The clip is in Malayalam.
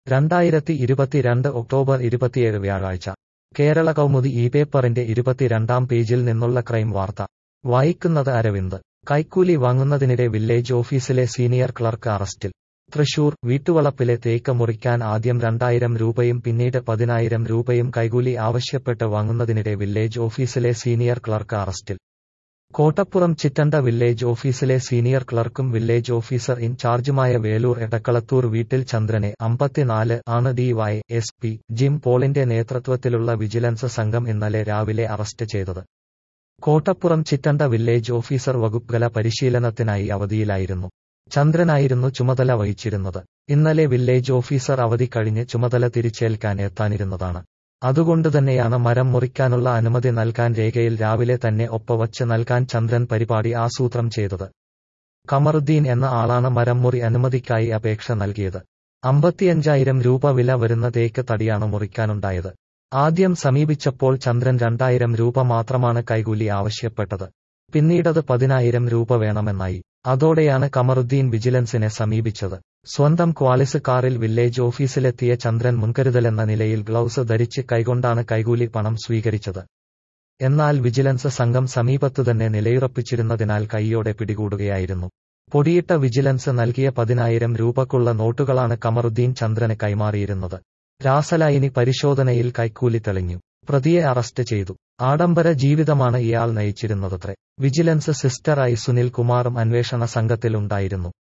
രണ്ടായിരത്തി ഇരുപത്തിരണ്ട് ഒക്ടോബർ ഇരുപത്തിയേഴ് വ്യാഴാഴ്ച കേരള കൗമുദി ഈ പേപ്പറിന്റെ ഇരുപത്തിരണ്ടാം പേജിൽ നിന്നുള്ള ക്രൈം വാർത്ത വായിക്കുന്നത് അരവിന്ദ് കൈക്കൂലി വാങ്ങുന്നതിനിടെ വില്ലേജ് ഓഫീസിലെ സീനിയർ ക്ലർക്ക് അറസ്റ്റിൽ തൃശൂർ വീട്ടുവളപ്പിലെ തേക്ക് മുറിക്കാൻ ആദ്യം രണ്ടായിരം രൂപയും പിന്നീട് പതിനായിരം രൂപയും കൈകൂലി ആവശ്യപ്പെട്ട് വാങ്ങുന്നതിനിടെ വില്ലേജ് ഓഫീസിലെ സീനിയർ ക്ലർക്ക് അറസ്റ്റിൽ കോട്ടപ്പുറം ചിറ്റണ്ട വില്ലേജ് ഓഫീസിലെ സീനിയർ ക്ലർക്കും വില്ലേജ് ഓഫീസർ ഇൻചാർജുമായ വേലൂർ എടക്കളത്തൂർ വീട്ടിൽ ചന്ദ്രനെ അമ്പത്തിനാല് ആണ് ഡിവൈ എസ് പി ജിം പോളിന്റെ നേതൃത്വത്തിലുള്ള വിജിലൻസ് സംഘം ഇന്നലെ രാവിലെ അറസ്റ്റ് ചെയ്തത് കോട്ടപ്പുറം ചിറ്റണ്ട വില്ലേജ് ഓഫീസർ വകുപ്പുകല പരിശീലനത്തിനായി അവധിയിലായിരുന്നു ചന്ദ്രനായിരുന്നു ചുമതല വഹിച്ചിരുന്നത് ഇന്നലെ വില്ലേജ് ഓഫീസർ അവധി കഴിഞ്ഞ് ചുമതല തിരിച്ചേൽക്കാൻ എത്താനിരുന്നതാണ് അതുകൊണ്ടുതന്നെയാണ് മരം മുറിക്കാനുള്ള അനുമതി നൽകാൻ രേഖയിൽ രാവിലെ തന്നെ ഒപ്പവച്ച് നൽകാൻ ചന്ദ്രൻ പരിപാടി ആസൂത്രം ചെയ്തത് കമറുദ്ദീൻ എന്ന ആളാണ് മരം മുറി അനുമതിക്കായി അപേക്ഷ നൽകിയത് അമ്പത്തിയഞ്ചായിരം രൂപ വില വരുന്ന തേക്ക് തടിയാണ് മുറിക്കാനുണ്ടായത് ആദ്യം സമീപിച്ചപ്പോൾ ചന്ദ്രൻ രണ്ടായിരം രൂപ മാത്രമാണ് കൈകൂലി ആവശ്യപ്പെട്ടത് പിന്നീടത് പതിനായിരം രൂപ വേണമെന്നായി അതോടെയാണ് കമറുദ്ദീൻ വിജിലൻസിനെ സമീപിച്ചത് സ്വന്തം ക്വാളിസ് കാറിൽ വില്ലേജ് ഓഫീസിലെത്തിയ ചന്ദ്രൻ മുൻകരുതലെന്ന നിലയിൽ ഗ്ലൗസ് ധരിച്ച് കൈകൊണ്ടാണ് കൈകൂലി പണം സ്വീകരിച്ചത് എന്നാൽ വിജിലൻസ് സംഘം സമീപത്തുതന്നെ നിലയുറപ്പിച്ചിരുന്നതിനാൽ കൈയോടെ പിടികൂടുകയായിരുന്നു പൊടിയിട്ട വിജിലൻസ് നൽകിയ പതിനായിരം രൂപക്കുള്ള നോട്ടുകളാണ് കമറുദ്ദീൻ ചന്ദ്രന് കൈമാറിയിരുന്നത് രാസലായിനി പരിശോധനയിൽ കൈക്കൂലി തെളിഞ്ഞു പ്രതിയെ അറസ്റ്റ് ചെയ്തു ആഡംബര ജീവിതമാണ് ഇയാൾ നയിച്ചിരുന്നതത്രേ വിജിലൻസ് സിസ്റ്ററായി സുനിൽ കുമാറും അന്വേഷണ സംഘത്തിലുണ്ടായിരുന്നു